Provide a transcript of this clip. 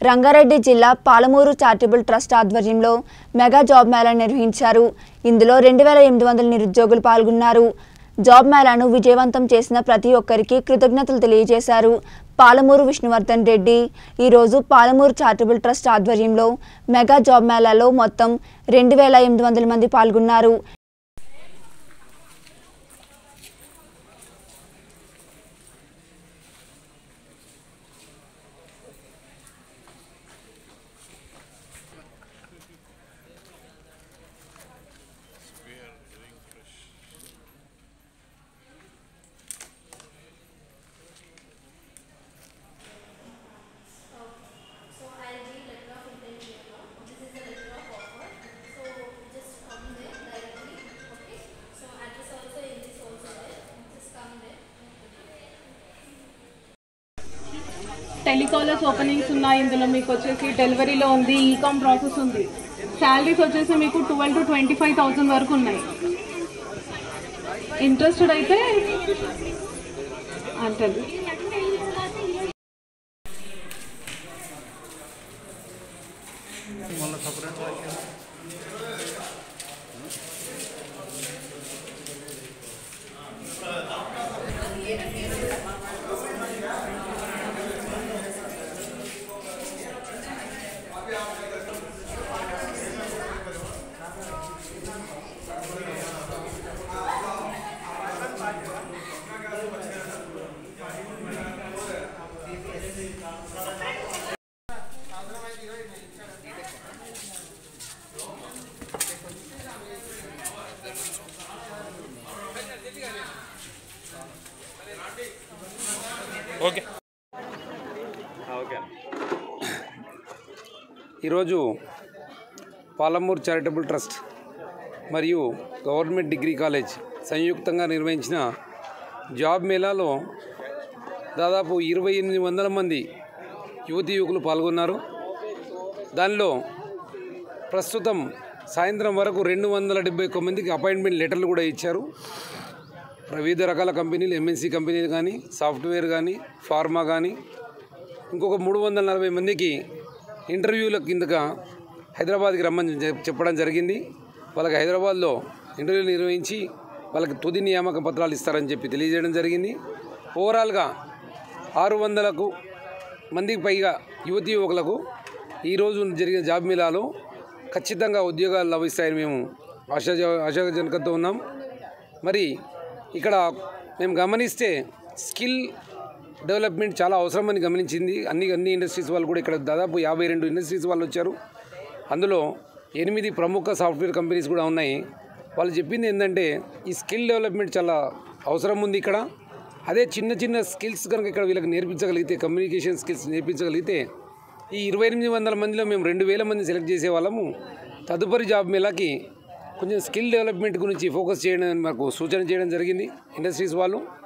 రంగారెడ్డి జిల్లా Palamuru charitable trust ఆధ్వర్యంలో mega job mela నిర్వహించారు ఇందులో రెండు వేల ఎనిమిది వందల నిరుద్యోగులు పాల్గొన్నారు జాబ్ మేళాను విజయవంతం చేసిన ప్రతి ఒక్కరికి కృతజ్ఞతలు తెలియజేశారు పాలమూరు విష్ణువర్ధన్ రెడ్డి ఈరోజు పాలమూరు చారిటబుల్ ట్రస్ట్ ఆధ్వర్యంలో మెగా జాబ్ మేళాలో మొత్తం రెండు వేల ఎనిమిది వందల మంది పాల్గొన్నారు So I'll read letter of intent here now. This is the letter of offer. So just come there directly. Okay. So address also in this also there. Just come there. Telecallers openings ఉన్నాయి ఇందులో మీకు వచ్చేసి డెలివరీలో ఉంది e-com process ఉంది salaries వచ్చేసి మీకు twelve to twenty five thousand వరకు ఉన్నాయి ఇంట్రెస్టెడ్ అయితే అంటే ఓకే ఈరోజు పాలమూరు చారిటబుల్ ట్రస్ట్ మరియు గవర్నమెంట్ డిగ్రీ కాలేజ్ సంయుక్తంగా నిర్వహించిన జాబ్ మేళాలో దాదాపు ఇరవై ఎనిమిది వందల మంది యువతి యువకులు పాల్గొన్నారు దానిలో ప్రస్తుతం సాయంత్రం వరకు రెండు వందల డెబ్బై ఒక్క మందికి అపాయింట్మెంట్ లెటర్లు కూడా ఇచ్చారు వివిధ రకాల కంపెనీలు ఎంఎన్సీ కంపెనీలు కానీ సాఫ్ట్వేర్ కానీ ఫార్మా కానీ ఇంకొక మూడు వందల నలభై మందికి ఇంటర్వ్యూల కిందగా హైదరాబాద్కి రమ్మని చెప్- చెప్పడం జరిగింది వాళ్ళకి హైదరాబాద్లో ఇంటర్వ్యూలు నిర్వహించి వాళ్ళకి తుది నియామక పత్రాలు ఇస్తారని చెప్పి తెలియజేయడం జరిగింది ఓవరాల్గా ఆరు వందలకు మందికి పైగా యువతి యువకులకు ఈరోజు జరిగిన జాబ్ మేళాలో ఖచ్చితంగా ఉద్యోగాలు లభిస్తాయని మేము ఆశా ఆశాజనకంతో ఉన్నాం మరి ఇక్కడ మేము గమనిస్తే స్కిల్ డెవలప్మెంట్ చాలా అవసరమని గమనించింది అన్ని అన్ని ఇండస్ట్రీస్ వాళ్ళు కూడా ఇక్కడ దాదాపు యాభై రెండు ఇండస్ట్రీస్ వాళ్ళు వచ్చారు అందులో ఎనిమిది ప్రముఖ సాఫ్ట్వేర్ కంపెనీస్ కూడా ఉన్నాయి వాళ్ళు చెప్పింది ఏంటంటే ఈ స్కిల్ డెవలప్మెంట్ చాలా అవసరం ఉంది ఇక్కడ అదే చిన్న చిన్న స్కిల్స్ కనుక ఇక్కడ వీళ్ళకి నేర్పించగలిగితే కమ్యూనికేషన్ స్కిల్స్ నేర్పించగలిగితే ఈ ఇరవై ఎనిమిది వందల మందిలో మేము రెండు వేల మంది సెలెక్ట్ చేసే వాళ్ళము తదుపరి జాబ్ మేళకి కొంచెం స్కిల్ డెవలప్మెంట్ గురించి ఫోకస్ చేయడం మాకు సూచన చేయడం జరిగింది ఇండస్ట్రీస్ వాళ్ళు